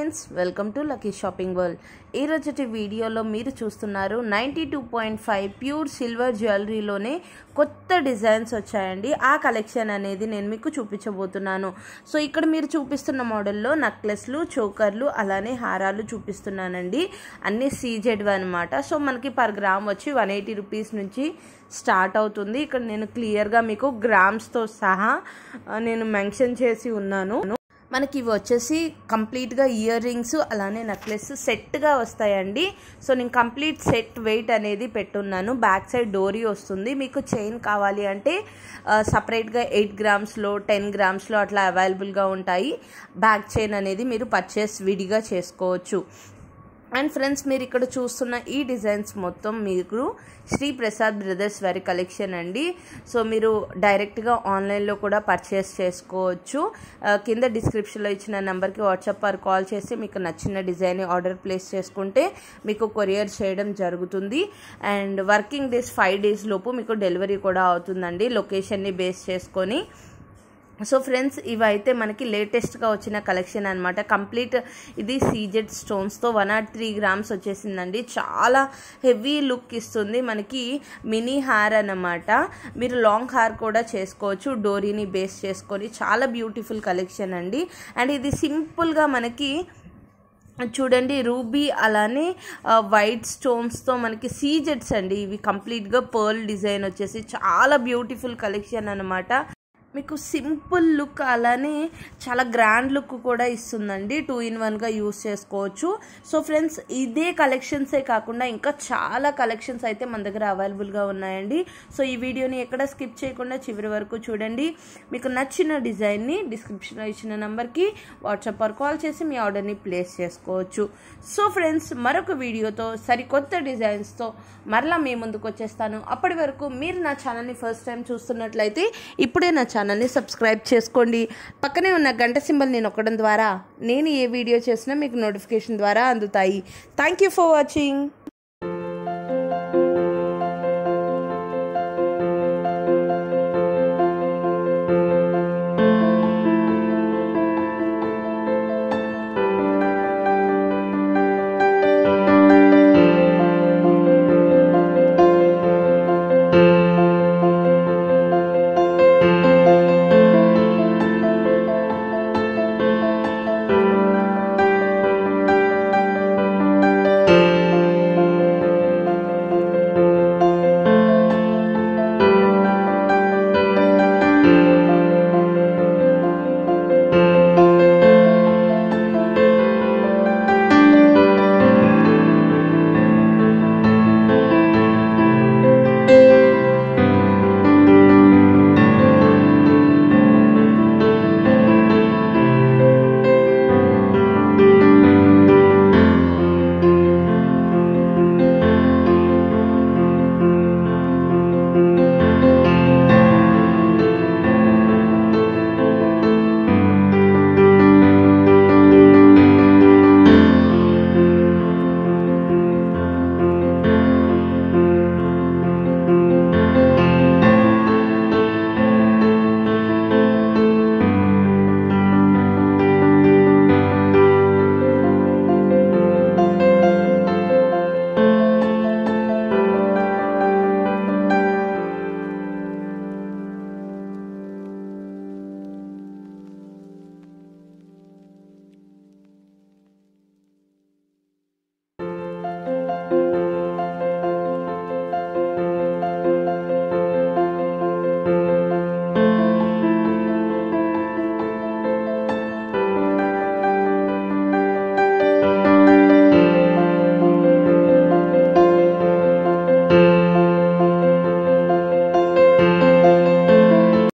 friends welcome to lucky shopping world ఈ రోజుటి వీడియోలో మీరు చూస్తున్నారు ninety two point five pure silver జ్యువెలరీలోనే కొత్త డిజైన్స్ వచ్చాయండి ఆ కలెక్షన్ అనేది నేను మీకు చూపించబోతున్నాను సో ఇక్కడ మీరు చూపిస్తున్న మోడల్లో నెక్లెస్లు చోకర్లు అలానే హారాలు చూపిస్తున్నానండి అన్నీ సీజెడ్ అనమాట సో మనకి పర్ గ్రామ్ వచ్చి వన్ ఎయిటీ రూపీస్ నుంచి స్టార్ట్ అవుతుంది ఇక్కడ నేను క్లియర్గా మీకు గ్రామ్స్తో సహా ఆ, నేను మెన్షన్ చేసి ఉన్నాను మనకి ఇవి వచ్చేసి కంప్లీట్గా ఇయర్ రింగ్స్ అలానే నెక్లెస్ సెట్గా వస్తాయండి సో నేను కంప్లీట్ సెట్ వెయిట్ అనేది పెట్టున్నాను బ్యాక్ సైడ్ డోరీ వస్తుంది మీకు చైన్ కావాలి అంటే సపరేట్గా ఎయిట్ గ్రామ్స్లో టెన్ గ్రామ్స్లో అట్లా అవైలబుల్గా ఉంటాయి బ్యాక్ చైన్ అనేది మీరు పర్చేస్ విడిగా చేసుకోవచ్చు అండ్ ఫ్రెండ్స్ మీరు ఇక్కడ చూస్తున్న ఈ డిజైన్స్ మొత్తం మీకు శ్రీ ప్రసాద్ బ్రదర్స్ వారి కలెక్షన్ అండి సో మీరు డైరెక్ట్గా ఆన్లైన్లో కూడా పర్చేస్ చేసుకోవచ్చు ఆ, కింద డిస్క్రిప్షన్లో ఇచ్చిన నెంబర్కి వాట్సాప్ ఆర్ కాల్ చేసి మీకు నచ్చిన డిజైన్ ఆర్డర్ ప్లేస్ చేసుకుంటే మీకు కొరియర్ చేయడం జరుగుతుంది and working days five days లోపు మీకు డెలివరీ కూడా అవుతుందండి లొకేషన్ని బేస్ చేసుకొని సో ఫ్రెండ్స్ ఇవైతే మనకి లేటెస్ట్గా వచ్చిన కలెక్షన్ అనమాట కంప్లీట్ ఇది సీజెడ్ స్టోన్స్తో వన్ నాట్ త్రీ గ్రామ్స్ వచ్చేసిందండి చాలా హెవీ లుక్ ఇస్తుంది మనకి మినీ హార్ అన్నమాట మీరు లాంగ్ హార్ కూడా చేసుకోవచ్చు డోరీని బేస్ చేసుకొని చాలా బ్యూటిఫుల్ కలెక్షన్ అండి అండ్ ఇది సింపుల్గా మనకి చూడండి రూబీ అలానే ఆ, వైట్ స్టోన్స్తో మనకి సీజెట్స్ అండి ఇవి కంప్లీట్గా పర్ల్ డిజైన్ వచ్చేసి చాలా బ్యూటిఫుల్ కలెక్షన్ అనమాట మీకు సింపుల్ లుక్ అలానే చాలా గ్రాండ్ లుక్ కూడా ఇస్తుందండి టూ ఇన్ వన్గా యూస్ చేసుకోవచ్చు సో ఫ్రెండ్స్ ఇదే కలెక్షన్సే కాకుండా ఇంకా చాలా కలెక్షన్స్ అయితే మన దగ్గర అవైలబుల్గా ఉన్నాయండి సో ఈ వీడియోని ఎక్కడ స్కిప్ చేయకుండా చివరి వరకు చూడండి మీకు నచ్చిన డిజైన్ని డిస్క్రిప్షన్లో ఇచ్చిన నెంబర్కి వాట్సాప్ ఆర్ కాల్ చేసి మీ ఆర్డర్ని ప్లేస్ చేసుకోవచ్చు సో ఫ్రెండ్స్ మరొక వీడియోతో సరికొత్త డిజైన్స్తో మరలా మీ ముందుకు వచ్చేస్తాను అప్పటి వరకు మీరు నా ఛానల్ని ఫస్ట్ టైం చూస్తున్నట్లయితే ఇప్పుడే నా ఛానల్ని సబ్స్క్రైబ్ చేసుకోండి పక్కనే ఉన్న గంట సింబల్ని నొక్కడం ద్వారా నేను ఏ వీడియో చేసినా మీకు నోటిఫికేషన్ ద్వారా అందుతాయి థ్యాంక్ యూ ఫర్ వాచింగ్